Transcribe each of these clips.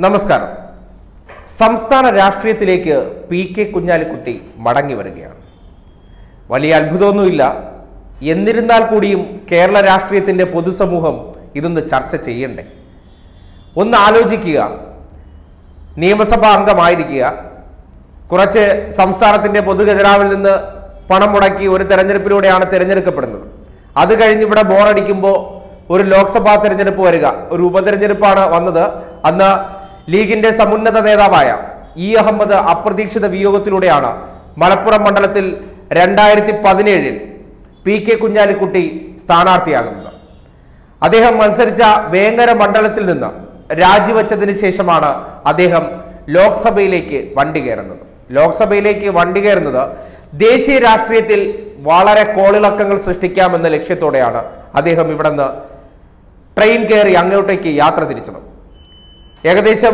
നമസ്കാരം സംസ്ഥാന രാഷ്ട്രീയത്തിലേക്ക് പി കെ കുഞ്ഞാലിക്കുട്ടി മടങ്ങി വരികയാണ് വലിയ അത്ഭുതമൊന്നുമില്ല എന്നിരുന്നാൽ കൂടിയും കേരള രാഷ്ട്രീയത്തിൻ്റെ പൊതുസമൂഹം ഇതൊന്ന് ചർച്ച ചെയ്യണ്ടേ ഒന്ന് ആലോചിക്കുക നിയമസഭാ അംഗമായിരിക്കുക കുറച്ച് സംസ്ഥാനത്തിൻ്റെ പൊതുഖജനാവിൽ നിന്ന് പണം മുടക്കി ഒരു തെരഞ്ഞെടുപ്പിലൂടെയാണ് തിരഞ്ഞെടുക്കപ്പെടുന്നത് അത് കഴിഞ്ഞ് ഇവിടെ ബോറടിക്കുമ്പോൾ ഒരു ലോക്സഭാ തെരഞ്ഞെടുപ്പ് വരിക ഒരു ഉപതെരഞ്ഞെടുപ്പാണ് വന്നത് അന്ന് ലീഗിന്റെ സമുന്നത നേതാവായ ഇ അഹമ്മദ് അപ്രതീക്ഷിത വിയോഗത്തിലൂടെയാണ് മലപ്പുറം മണ്ഡലത്തിൽ രണ്ടായിരത്തി പതിനേഴിൽ പി കെ കുഞ്ഞാലിക്കുട്ടി സ്ഥാനാർത്ഥിയാകുന്നത് അദ്ദേഹം മത്സരിച്ച വേങ്ങര മണ്ഡലത്തിൽ നിന്ന് രാജിവെച്ചതിന് ശേഷമാണ് അദ്ദേഹം ലോക്സഭയിലേക്ക് വണ്ടി കയറുന്നത് ലോക്സഭയിലേക്ക് വണ്ടി കയറുന്നത് ദേശീയ രാഷ്ട്രീയത്തിൽ വളരെ കോളിളക്കങ്ങൾ സൃഷ്ടിക്കാമെന്ന ലക്ഷ്യത്തോടെയാണ് അദ്ദേഹം ഇവിടെ നിന്ന് ട്രെയിൻ കയറി അങ്ങോട്ടേക്ക് യാത്ര തിരിച്ചത് ഏകദേശം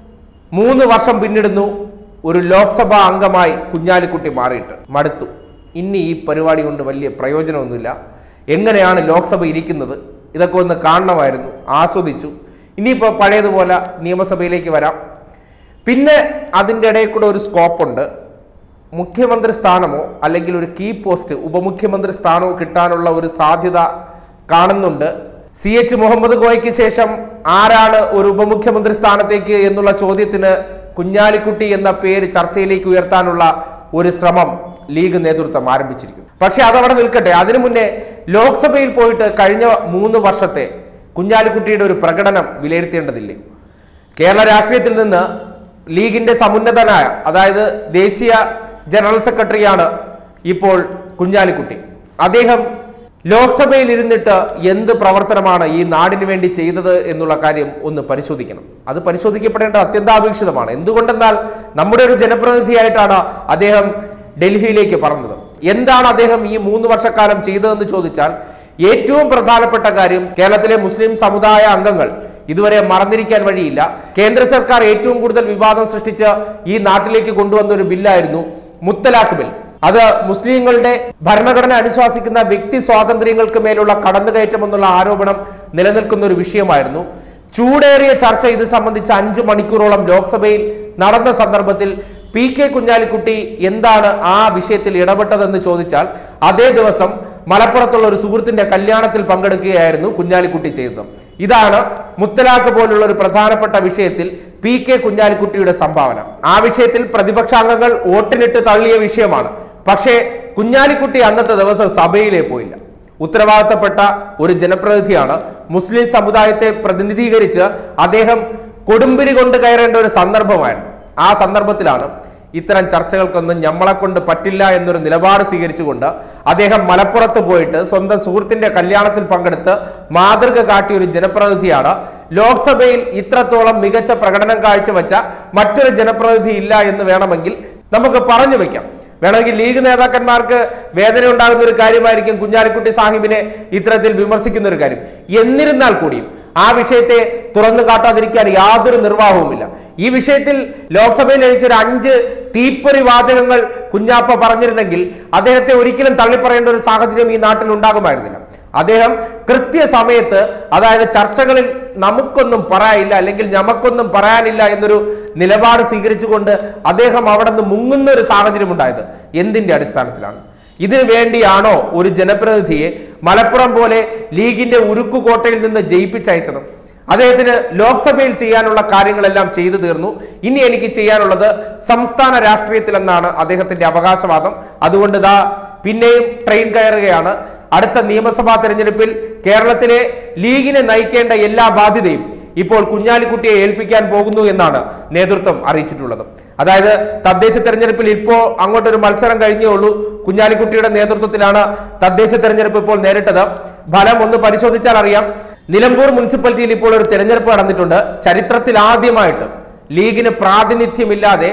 മൂന്ന് വർഷം പിന്നിടുന്നു ഒരു ലോക്സഭാ അംഗമായി കുഞ്ഞാലിക്കുട്ടി മാറിയിട്ട് മടുത്തു ഇനി ഈ പരിപാടി കൊണ്ട് വലിയ പ്രയോജനമൊന്നുമില്ല എങ്ങനെയാണ് ലോക്സഭ ഇരിക്കുന്നത് ഇതൊക്കെ ഒന്ന് കാണണമായിരുന്നു ആസ്വദിച്ചു ഇനിയിപ്പോൾ പഴയതുപോലെ നിയമസഭയിലേക്ക് വരാം പിന്നെ അതിൻ്റെ ഇടയിൽ കൂടെ ഒരു സ്കോപ്പുണ്ട് മുഖ്യമന്ത്രി സ്ഥാനമോ അല്ലെങ്കിൽ ഒരു കീ പോസ്റ്റ് ഉപമുഖ്യമന്ത്രി സ്ഥാനമോ കിട്ടാനുള്ള ഒരു സാധ്യത കാണുന്നുണ്ട് സി എച്ച് മുഹമ്മദ് കോയയ്ക്ക് ശേഷം ആരാണ് ഒരു ഉപമുഖ്യമന്ത്രി സ്ഥാനത്തേക്ക് എന്നുള്ള ചോദ്യത്തിന് കുഞ്ഞാലിക്കുട്ടി എന്ന പേര് ചർച്ചയിലേക്ക് ഉയർത്താനുള്ള ഒരു ശ്രമം ലീഗ് നേതൃത്വം ആരംഭിച്ചിരിക്കുന്നു പക്ഷെ അതവിടെ നിൽക്കട്ടെ അതിനു മുന്നേ ലോക്സഭയിൽ പോയിട്ട് കഴിഞ്ഞ മൂന്ന് വർഷത്തെ കുഞ്ഞാലിക്കുട്ടിയുടെ ഒരു പ്രകടനം വിലയിരുത്തേണ്ടതില്ലേ കേരള രാഷ്ട്രീയത്തിൽ നിന്ന് ലീഗിന്റെ സമുന്നതനായ അതായത് ദേശീയ ജനറൽ സെക്രട്ടറിയാണ് ഇപ്പോൾ കുഞ്ഞാലിക്കുട്ടി അദ്ദേഹം ലോക്സഭയിൽ ഇരുന്നിട്ട് എന്ത് പ്രവർത്തനമാണ് ഈ നാടിന് വേണ്ടി ചെയ്തത് എന്നുള്ള കാര്യം ഒന്ന് പരിശോധിക്കണം അത് പരിശോധിക്കപ്പെടേണ്ട അത്യന്താപേക്ഷിതമാണ് എന്തുകൊണ്ടെന്നാൽ നമ്മുടെ ഒരു ജനപ്രതിനിധിയായിട്ടാണ് അദ്ദേഹം ഡൽഹിയിലേക്ക് പറഞ്ഞത് എന്താണ് അദ്ദേഹം ഈ മൂന്ന് വർഷക്കാലം ചെയ്തതെന്ന് ചോദിച്ചാൽ ഏറ്റവും പ്രധാനപ്പെട്ട കാര്യം കേരളത്തിലെ മുസ്ലിം സമുദായ അംഗങ്ങൾ ഇതുവരെ മറന്നിരിക്കാൻ വഴിയില്ല കേന്ദ്ര സർക്കാർ ഏറ്റവും കൂടുതൽ വിവാദം സൃഷ്ടിച്ച് ഈ നാട്ടിലേക്ക് കൊണ്ടുവന്ന ഒരു ബില്ലായിരുന്നു മുത്തലാഖ് ബിൽ അത് മുസ്ലിങ്ങളുടെ ഭരണഘടന അനുശാസിക്കുന്ന വ്യക്തി സ്വാതന്ത്ര്യങ്ങൾക്ക് മേലുള്ള കടന്നുകയറ്റം എന്നുള്ള ആരോപണം നിലനിൽക്കുന്ന ഒരു വിഷയമായിരുന്നു ചൂടേറിയ ചർച്ച ഇത് സംബന്ധിച്ച് അഞ്ചു മണിക്കൂറോളം ലോക്സഭയിൽ നടന്ന സന്ദർഭത്തിൽ പി കെ കുഞ്ഞാലിക്കുട്ടി എന്താണ് ആ വിഷയത്തിൽ ഇടപെട്ടതെന്ന് ചോദിച്ചാൽ അതേ ദിവസം മലപ്പുറത്തുള്ള ഒരു സുഹൃത്തിന്റെ കല്യാണത്തിൽ പങ്കെടുക്കുകയായിരുന്നു കുഞ്ഞാലിക്കുട്ടി ചെയ്തത് ഇതാണ് മുത്തലാഖ് പോലുള്ള ഒരു പ്രധാനപ്പെട്ട വിഷയത്തിൽ പി കെ കുഞ്ഞാലിക്കുട്ടിയുടെ സംഭാവന ആ വിഷയത്തിൽ പ്രതിപക്ഷാംഗങ്ങൾ വോട്ടിനിട്ട് തള്ളിയ വിഷയമാണ് പക്ഷേ കുഞ്ഞാലിക്കുട്ടി അന്നത്തെ ദിവസം സഭയിലേ പോയില്ല ഉത്തരവാദിത്തപ്പെട്ട ഒരു ജനപ്രതിനിധിയാണ് മുസ്ലിം സമുദായത്തെ പ്രതിനിധീകരിച്ച് അദ്ദേഹം കൊടുമ്പിരി കൊണ്ട് കയറേണ്ട ഒരു സന്ദർഭമായിരുന്നു ആ സന്ദർഭത്തിലാണ് ഇത്തരം ചർച്ചകൾക്കൊന്നും ഞമ്മളെ കൊണ്ട് പറ്റില്ല എന്നൊരു നിലപാട് സ്വീകരിച്ചുകൊണ്ട് അദ്ദേഹം മലപ്പുറത്ത് പോയിട്ട് സ്വന്തം സുഹൃത്തിന്റെ കല്യാണത്തിൽ പങ്കെടുത്ത് മാതൃക കാട്ടിയ ഒരു ജനപ്രതിനിധിയാണ് ലോക്സഭയിൽ ഇത്രത്തോളം മികച്ച പ്രകടനം കാഴ്ചവെച്ച മറ്റൊരു ജനപ്രതിനിധി ഇല്ല എന്ന് വേണമെങ്കിൽ നമുക്ക് പറഞ്ഞു വെക്കാം വേണമെങ്കിൽ ലീഗ് നേതാക്കന്മാർക്ക് വേദന ഉണ്ടാകുന്ന ഒരു കാര്യമായിരിക്കും കുഞ്ഞാലിക്കുട്ടി സാഹിബിനെ ഇത്തരത്തിൽ വിമർശിക്കുന്ന ഒരു കാര്യം എന്നിരുന്നാൽ കൂടിയും ആ വിഷയത്തെ തുറന്നു കാട്ടാതിരിക്കാൻ യാതൊരു നിർവാഹവുമില്ല ഈ വിഷയത്തിൽ ലോക്സഭയിൽ അയച്ച ഒരു അഞ്ച് തീപ്പൊരി വാചകങ്ങൾ കുഞ്ഞാപ്പ പറഞ്ഞിരുന്നെങ്കിൽ അദ്ദേഹത്തെ ഒരിക്കലും തള്ളിപ്പറയേണ്ട ഒരു സാഹചര്യം ഈ നാട്ടിൽ ഉണ്ടാകുമായിരുന്നില്ല അദ്ദേഹം കൃത്യസമയത്ത് അതായത് ചർച്ചകളിൽ നമുക്കൊന്നും പറയാനില്ല അല്ലെങ്കിൽ ഞമക്കൊന്നും പറയാനില്ല എന്നൊരു നിലപാട് സ്വീകരിച്ചുകൊണ്ട് അദ്ദേഹം അവിടെ നിന്ന് മുങ്ങുന്ന ഒരു സാഹചര്യം ഉണ്ടായത് എന്തിന്റെ അടിസ്ഥാനത്തിലാണ് ഇതിനു വേണ്ടിയാണോ ഒരു ജനപ്രതിനിധിയെ മലപ്പുറം പോലെ ലീഗിന്റെ ഉരുക്കുകോട്ടയിൽ നിന്ന് ജയിപ്പിച്ചയച്ചത് അദ്ദേഹത്തിന് ലോക്സഭയിൽ ചെയ്യാനുള്ള കാര്യങ്ങളെല്ലാം ചെയ്തു തീർന്നു ഇനി എനിക്ക് ചെയ്യാനുള്ളത് സംസ്ഥാന രാഷ്ട്രീയത്തിലെന്നാണ് അദ്ദേഹത്തിന്റെ അവകാശവാദം അതുകൊണ്ട് ഇതാ പിന്നെയും ട്രെയിൻ കയറുകയാണ് അടുത്ത നിയമസഭാ തെരഞ്ഞെടുപ്പിൽ കേരളത്തിലെ ലീഗിനെ നയിക്കേണ്ട എല്ലാ ബാധ്യതയും ഇപ്പോൾ കുഞ്ഞാലിക്കുട്ടിയെ ഏൽപ്പിക്കാൻ പോകുന്നു എന്നാണ് നേതൃത്വം അറിയിച്ചിട്ടുള്ളത് അതായത് തദ്ദേശ തെരഞ്ഞെടുപ്പിൽ ഇപ്പോൾ അങ്ങോട്ടൊരു മത്സരം കഴിഞ്ഞേ ഉള്ളൂ കുഞ്ഞാലിക്കുട്ടിയുടെ നേതൃത്വത്തിലാണ് തദ്ദേശ തെരഞ്ഞെടുപ്പ് ഇപ്പോൾ നേരിട്ടത് ഫലം ഒന്ന് പരിശോധിച്ചാൽ അറിയാം നിലമ്പൂർ മുനിസിപ്പാലിറ്റിയിൽ ഇപ്പോൾ ഒരു തെരഞ്ഞെടുപ്പ് നടന്നിട്ടുണ്ട് ചരിത്രത്തിൽ ആദ്യമായിട്ട് ലീഗിന് പ്രാതിനിധ്യമില്ലാതെ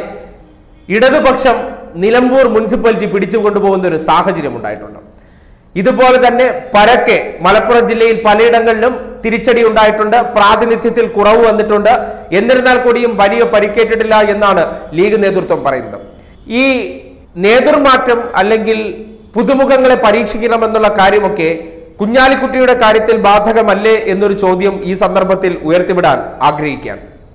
ഇടതുപക്ഷം നിലമ്പൂർ മുനിസിപ്പാലിറ്റി പിടിച്ചുകൊണ്ടുപോകുന്ന ഒരു സാഹചര്യം ഉണ്ടായിട്ടുണ്ട് ഇതുപോലെ തന്നെ പരക്കെ മലപ്പുറം ജില്ലയിൽ പലയിടങ്ങളിലും തിരിച്ചടി ഉണ്ടായിട്ടുണ്ട് പ്രാതിനിധ്യത്തിൽ കുറവ് വന്നിട്ടുണ്ട് എന്നിരുന്നാൽ കൂടിയും വലിയ പരിക്കേറ്റിട്ടില്ല എന്നാണ് ലീഗ് നേതൃത്വം പറയുന്നത് ഈ നേതൃമാറ്റം അല്ലെങ്കിൽ പുതുമുഖങ്ങളെ പരീക്ഷിക്കണമെന്നുള്ള കാര്യമൊക്കെ കുഞ്ഞാലിക്കുട്ടിയുടെ കാര്യത്തിൽ ബാധകമല്ലേ എന്നൊരു ചോദ്യം ഈ സന്ദർഭത്തിൽ ഉയർത്തിവിടാൻ ആഗ്രഹിക്കുകയാണ്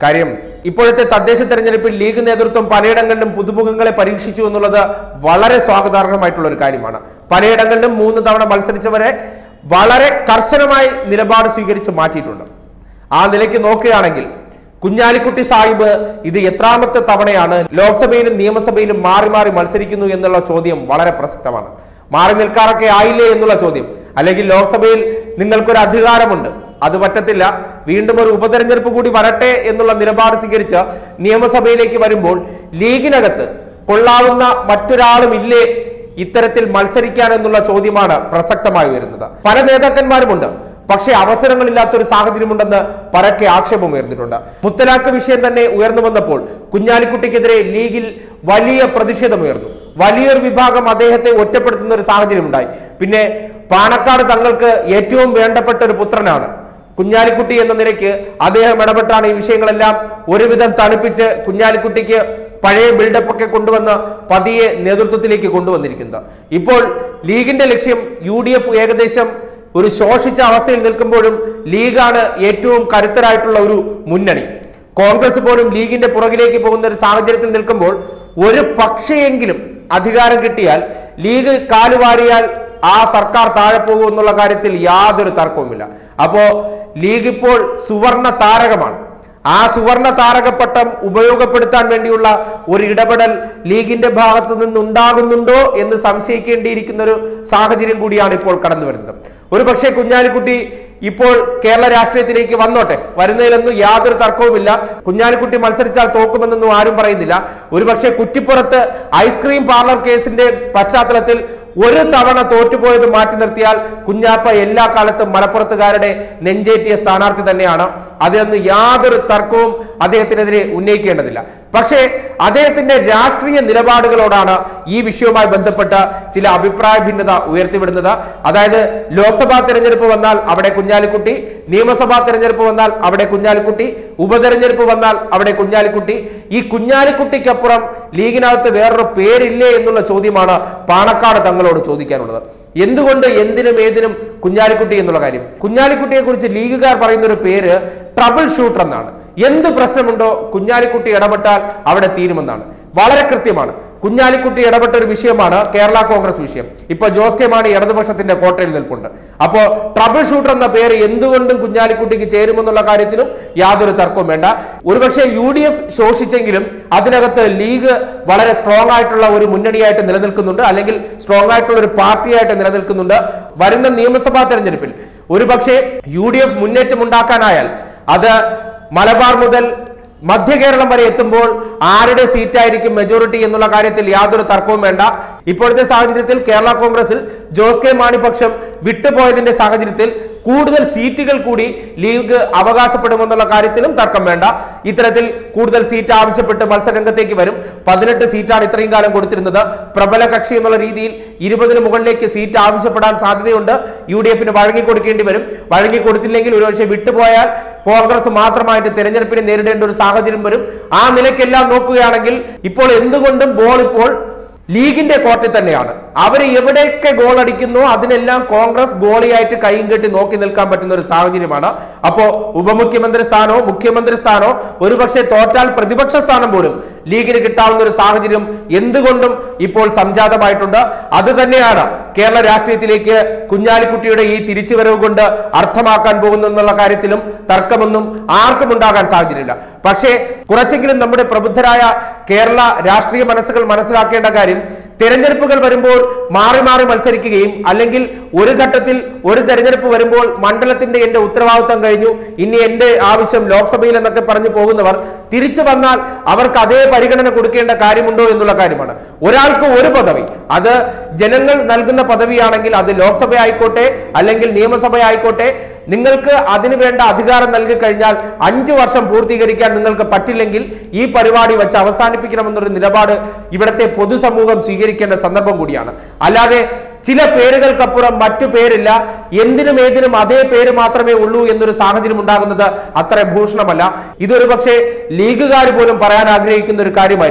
കാര്യം ഇപ്പോഴത്തെ തദ്ദേശ തെരഞ്ഞെടുപ്പിൽ ലീഗ് നേതൃത്വം പലയിടങ്ങളിലും പുതുമുഖങ്ങളെ പരീക്ഷിച്ചു എന്നുള്ളത് വളരെ സ്വാഗതാർഹമായിട്ടുള്ള ഒരു കാര്യമാണ് പലയിടങ്ങളിലും മൂന്ന് തവണ മത്സരിച്ചവരെ വളരെ കർശനമായി നിലപാട് സ്വീകരിച്ച് മാറ്റിയിട്ടുണ്ട് ആ നിലയ്ക്ക് നോക്കുകയാണെങ്കിൽ കുഞ്ഞാലിക്കുട്ടി സാഹിബ് ഇത് എത്രാമത്തെ തവണയാണ് ലോക്സഭയിലും നിയമസഭയിലും മാറി മാറി മത്സരിക്കുന്നു എന്നുള്ള ചോദ്യം വളരെ പ്രസക്തമാണ് മാറി നിൽക്കാറൊക്കെ ആയില്ലേ എന്നുള്ള ചോദ്യം അല്ലെങ്കിൽ ലോക്സഭയിൽ നിങ്ങൾക്കൊരു അധികാരമുണ്ട് അത് പറ്റത്തില്ല വീണ്ടും ഒരു ഉപതെരഞ്ഞെടുപ്പ് കൂടി വരട്ടെ എന്നുള്ള നിലപാട് സ്വീകരിച്ച് നിയമസഭയിലേക്ക് വരുമ്പോൾ ലീഗിനകത്ത് കൊള്ളാവുന്ന മറ്റൊരാളും ഇല്ലേ ഇത്തരത്തിൽ മത്സരിക്കാൻ എന്നുള്ള ചോദ്യമാണ് പ്രസക്തമായി വരുന്നത് പല നേതാക്കന്മാരുമുണ്ട് പക്ഷേ അവസരങ്ങളില്ലാത്തൊരു സാഹചര്യമുണ്ടെന്ന് പരക്കെ ആക്ഷേപം ഉയർന്നിട്ടുണ്ട് മുത്തലാഖ് വിഷയം തന്നെ ഉയർന്നു വന്നപ്പോൾ കുഞ്ഞാലിക്കുട്ടിക്കെതിരെ ലീഗിൽ വലിയ പ്രതിഷേധമുയർന്നു വലിയൊരു വിഭാഗം അദ്ദേഹത്തെ ഒറ്റപ്പെടുത്തുന്ന ഒരു സാഹചര്യം ഉണ്ടായി പിന്നെ പാണക്കാട് തങ്ങൾക്ക് ഏറ്റവും വേണ്ടപ്പെട്ട ഒരു പുത്രനാണ് കുഞ്ഞാലിക്കുട്ടി എന്ന നിലയ്ക്ക് അദ്ദേഹം ഇടപെട്ടാണ് ഈ വിഷയങ്ങളെല്ലാം ഒരുവിധം തണുപ്പിച്ച് കുഞ്ഞാലിക്കുട്ടിക്ക് പഴയ ബിൽഡപ്പ് ഒക്കെ കൊണ്ടുവന്ന് പതിയെ നേതൃത്വത്തിലേക്ക് കൊണ്ടുവന്നിരിക്കുന്നത് ഇപ്പോൾ ലീഗിന്റെ ലക്ഷ്യം യു ഡി എഫ് ഏകദേശം ഒരു ശോഷിച്ച അവസ്ഥയിൽ നിൽക്കുമ്പോഴും ലീഗാണ് ഏറ്റവും കരുത്തരായിട്ടുള്ള ഒരു മുന്നണി കോൺഗ്രസ് പോലും ലീഗിന്റെ പുറകിലേക്ക് പോകുന്ന ഒരു സാഹചര്യത്തിൽ നിൽക്കുമ്പോൾ ഒരു പക്ഷയെങ്കിലും അധികാരം കിട്ടിയാൽ ലീഗ് കാലുവാരിയാൽ ആ സർക്കാർ താഴെ പോകും എന്നുള്ള കാര്യത്തിൽ യാതൊരു തർക്കവുമില്ല അപ്പോ ലീഗ് ഇപ്പോൾ സുവർണ താരകമാണ് ആ സുവർണ താരകപ്പട്ടം ഉപയോഗപ്പെടുത്താൻ വേണ്ടിയുള്ള ഒരു ഇടപെടൽ ലീഗിന്റെ ഭാഗത്ത് നിന്നുണ്ടാകുന്നുണ്ടോ എന്ന് സംശയിക്കേണ്ടിയിരിക്കുന്ന ഒരു സാഹചര്യം കൂടിയാണ് ഇപ്പോൾ കടന്നു വരുന്നത് ഒരു പക്ഷേ കുഞ്ഞാലിക്കുട്ടി ഇപ്പോൾ കേരള രാഷ്ട്രീയത്തിലേക്ക് വന്നോട്ടെ വരുന്നതിലൊന്നും യാതൊരു തർക്കവുമില്ല കുഞ്ഞാലിക്കുട്ടി മത്സരിച്ചാൽ തോക്കുമെന്നൊന്നും ആരും പറയുന്നില്ല ഒരുപക്ഷെ കുറ്റിപ്പുറത്ത് ഐസ്ക്രീം പാർലർ കേസിന്റെ പശ്ചാത്തലത്തിൽ ഒരു തവണ തോറ്റുപോയത് മാറ്റി നിർത്തിയാൽ കുഞ്ഞാപ്പ എല്ലാ കാലത്തും മലപ്പുറത്തുകാരുടെ നെഞ്ചേറ്റിയ സ്ഥാനാർത്ഥി തന്നെയാണ് അതിനൊന്നും യാതൊരു തർക്കവും അദ്ദേഹത്തിനെതിരെ ഉന്നയിക്കേണ്ടതില്ല പക്ഷേ അദ്ദേഹത്തിന്റെ രാഷ്ട്രീയ നിലപാടുകളോടാണ് ഈ വിഷയവുമായി ബന്ധപ്പെട്ട ചില അഭിപ്രായ ഭിന്നത ഉയർത്തിവിടുന്നത് അതായത് ലോക്സഭാ തെരഞ്ഞെടുപ്പ് വന്നാൽ അവിടെ കുഞ്ഞാലിക്കുട്ടി നിയമസഭാ തെരഞ്ഞെടുപ്പ് വന്നാൽ അവിടെ കുഞ്ഞാലിക്കുട്ടി ഉപതെരഞ്ഞെടുപ്പ് വന്നാൽ അവിടെ കുഞ്ഞാലിക്കുട്ടി ഈ കുഞ്ഞാലിക്കുട്ടിക്കപ്പുറം ലീഗിനകത്ത് വേറൊരു പേരില്ലേ എന്നുള്ള ചോദ്യമാണ് പാണക്കാട് തങ്ങളോട് ചോദിക്കാനുള്ളത് എന്തുകൊണ്ട് എന്തിനും ഏതിനും കുഞ്ഞാലിക്കുട്ടി എന്നുള്ള കാര്യം കുഞ്ഞാലിക്കുട്ടിയെ കുറിച്ച് ലീഗുകാർ പറയുന്ന ഒരു പേര് ട്രബിൾ ഷൂട്ടർ എന്നാണ് എന്ത് പ്രശ്നമുണ്ടോ കുഞ്ഞാലിക്കുട്ടി ഇടപെട്ടാൽ അവിടെ തീരുമെന്നാണ് വളരെ കൃത്യമാണ് കുഞ്ഞാലിക്കുട്ടി ഇടപെട്ട ഒരു വിഷയമാണ് കേരള കോൺഗ്രസ് വിഷയം ഇപ്പൊ ജോസ് കെ മാണി ഇടതുപക്ഷത്തിന്റെ കോട്ടയിൽ നിൽപ്പുണ്ട് അപ്പോ ട്രബിൾ ഷൂട്ടർ എന്ന പേര് എന്തുകൊണ്ടും കുഞ്ഞാലിക്കുട്ടിക്ക് ചേരുമെന്നുള്ള കാര്യത്തിലും യാതൊരു തർക്കവും വേണ്ട ഒരുപക്ഷെ യു ഡി എഫ് ശോഷിച്ചെങ്കിലും അതിനകത്ത് ലീഗ് വളരെ സ്ട്രോങ് ആയിട്ടുള്ള ഒരു മുന്നണിയായിട്ട് നിലനിൽക്കുന്നുണ്ട് അല്ലെങ്കിൽ സ്ട്രോങ് ആയിട്ടുള്ള ഒരു പാർട്ടിയായിട്ട് നിലനിൽക്കുന്നുണ്ട് വരുന്ന നിയമസഭാ തെരഞ്ഞെടുപ്പിൽ ഒരുപക്ഷെ യു ഡി എഫ് മുന്നേറ്റം ഉണ്ടാക്കാനായാൽ അത് മലബാർ മുതൽ മധ്യ കേരളം വരെ എത്തുമ്പോൾ ആരുടെ സീറ്റായിരിക്കും മെജോറിറ്റി എന്നുള്ള കാര്യത്തിൽ യാതൊരു തർക്കവും വേണ്ട ഇപ്പോഴത്തെ സാഹചര്യത്തിൽ കേരള കോൺഗ്രസിൽ ജോസ് കെ മാണി പക്ഷം വിട്ടുപോയതിന്റെ സാഹചര്യത്തിൽ കൂടുതൽ സീറ്റുകൾ കൂടി ലീഗ് അവകാശപ്പെടുമെന്നുള്ള കാര്യത്തിലും തർക്കം വേണ്ട ഇത്തരത്തിൽ കൂടുതൽ സീറ്റ് ആവശ്യപ്പെട്ട് മത്സരരംഗത്തേക്ക് വരും പതിനെട്ട് സീറ്റാണ് ഇത്രയും കാലം കൊടുത്തിരുന്നത് പ്രബല കക്ഷി എന്നുള്ള രീതിയിൽ ഇരുപതിന് മുകളിലേക്ക് സീറ്റ് ആവശ്യപ്പെടാൻ സാധ്യതയുണ്ട് യു ഡി എഫിന് വഴങ്ങിക്കൊടുക്കേണ്ടി വരും വഴങ്ങിക്കൊടുത്തില്ലെങ്കിൽ ഒരുപക്ഷെ വിട്ടുപോയാൽ കോൺഗ്രസ് മാത്രമായിട്ട് തെരഞ്ഞെടുപ്പിനെ നേരിടേണ്ട ഒരു സാഹചര്യം വരും ആ നിലയ്ക്കെല്ലാം നോക്കുകയാണെങ്കിൽ ഇപ്പോൾ എന്തുകൊണ്ടും ബോൾ ഇപ്പോൾ ലീഗിന്റെ കോർട്ടിൽ തന്നെയാണ് അവർ എവിടെയൊക്കെ ഗോൾ അടിക്കുന്നോ അതിനെല്ലാം കോൺഗ്രസ് ഗോളിയായിട്ട് കൈയും കെട്ടി നോക്കി നിൽക്കാൻ പറ്റുന്ന ഒരു സാഹചര്യമാണ് അപ്പോ ഉപമുഖ്യമന്ത്രി സ്ഥാനോ മുഖ്യമന്ത്രി സ്ഥാനോ ഒരുപക്ഷെ തോറ്റാൽ പ്രതിപക്ഷ സ്ഥാനം പോലും ലീഗിന് കിട്ടാവുന്ന ഒരു സാഹചര്യം എന്തുകൊണ്ടും ഇപ്പോൾ സംജാതമായിട്ടുണ്ട് അത് തന്നെയാണ് കേരള രാഷ്ട്രീയത്തിലേക്ക് കുഞ്ഞാലിക്കുട്ടിയുടെ ഈ തിരിച്ചുവരവ് കൊണ്ട് അർത്ഥമാക്കാൻ പോകുന്നു എന്നുള്ള കാര്യത്തിലും തർക്കമൊന്നും ആർക്കും ഉണ്ടാകാൻ സാഹചര്യമില്ല പക്ഷേ കുറച്ചെങ്കിലും നമ്മുടെ പ്രബുദ്ധരായ കേരള രാഷ്ട്രീയ മനസ്സുകൾ മനസ്സിലാക്കേണ്ട കാര്യം തെരഞ്ഞെടുപ്പുകൾ വരുമ്പോൾ മാറി മാറി മത്സരിക്കുകയും അല്ലെങ്കിൽ ഒരു ഘട്ടത്തിൽ ഒരു തെരഞ്ഞെടുപ്പ് വരുമ്പോൾ മണ്ഡലത്തിന്റെ എന്റെ ഉത്തരവാദിത്തം കഴിഞ്ഞു ഇനി എന്റെ ആവശ്യം ലോക്സഭയിൽ എന്നൊക്കെ പറഞ്ഞു പോകുന്നവർ തിരിച്ചു വന്നാൽ അവർക്ക് അതേ പരിഗണന കൊടുക്കേണ്ട കാര്യമുണ്ടോ എന്നുള്ള കാര്യമാണ് ഒരാൾക്ക് ഒരു പദവി അത് ജനങ്ങൾ നൽകുന്ന പദവിയാണെങ്കിൽ അത് ലോക്സഭ ആയിക്കോട്ടെ അല്ലെങ്കിൽ നിയമസഭ ആയിക്കോട്ടെ നിങ്ങൾക്ക് അതിനു വേണ്ട അധികാരം നൽകി കഴിഞ്ഞാൽ അഞ്ചു വർഷം പൂർത്തീകരിക്കാൻ നിങ്ങൾക്ക് പറ്റില്ലെങ്കിൽ ഈ പരിപാടി വെച്ച് അവസാനിപ്പിക്കണമെന്നൊരു നിലപാട് ഇവിടുത്തെ പൊതുസമൂഹം സ്വീകരിക്കേണ്ട സന്ദർഭം കൂടിയാണ് അല്ലാതെ ചില പേരുകൾക്കപ്പുറം മറ്റു പേരില്ല എന്തിനും ഏതിനും അതേ പേര് മാത്രമേ ഉള്ളൂ എന്നൊരു സാഹചര്യം ഉണ്ടാകുന്നത് അത്ര ഭൂഷണമല്ല ഇതൊരു പക്ഷേ ലീഗുകാർ പോലും പറയാൻ ആഗ്രഹിക്കുന്ന ഒരു കാര്യമായിരിക്കും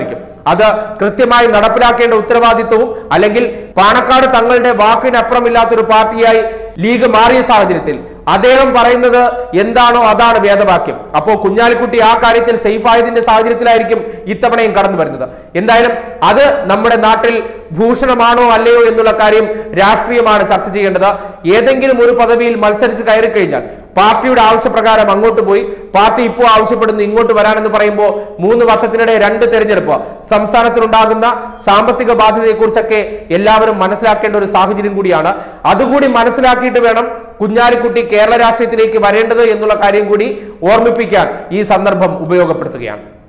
അത് കൃത്യമായി നടപ്പിലാക്കേണ്ട ഉത്തരവാദിത്വവും അല്ലെങ്കിൽ പാണക്കാട് തങ്ങളുടെ വാക്കിനപ്പുറമില്ലാത്തൊരു പാർട്ടിയായി ലീഗ് മാറിയ സാഹചര്യത്തിൽ അദ്ദേഹം പറയുന്നത് എന്താണോ അതാണ് വേദവാക്യം അപ്പോ കുഞ്ഞാലിക്കുട്ടി ആ കാര്യത്തിൽ സേഫ് ആയതിന്റെ സാഹചര്യത്തിലായിരിക്കും ഇത്തവണയും കടന്നു വരുന്നത് എന്തായാലും അത് നമ്മുടെ നാട്ടിൽ ഭൂഷണമാണോ അല്ലയോ എന്നുള്ള കാര്യം രാഷ്ട്രീയമാണ് ചർച്ച ചെയ്യേണ്ടത് ഏതെങ്കിലും ഒരു പദവിയിൽ മത്സരിച്ച് കയറി കഴിഞ്ഞാൽ പാർട്ടിയുടെ ആവശ്യപ്രകാരം അങ്ങോട്ട് പോയി പാർട്ടി ഇപ്പോൾ ആവശ്യപ്പെടുന്നു ഇങ്ങോട്ട് വരാനെന്ന് പറയുമ്പോൾ മൂന്ന് വർഷത്തിനിടെ രണ്ട് തെരഞ്ഞെടുപ്പ് സംസ്ഥാനത്തിനുണ്ടാകുന്ന സാമ്പത്തിക ബാധ്യതയെക്കുറിച്ചൊക്കെ എല്ലാവരും മനസ്സിലാക്കേണ്ട ഒരു സാഹചര്യം കൂടിയാണ് അതുകൂടി മനസ്സിലാക്കിയിട്ട് വേണം കുഞ്ഞാലിക്കുട്ടി കേരള രാഷ്ട്രീയത്തിലേക്ക് വരേണ്ടത് എന്നുള്ള കാര്യം കൂടി ഓർമ്മിപ്പിക്കാൻ ഈ സന്ദർഭം ഉപയോഗപ്പെടുത്തുകയാണ്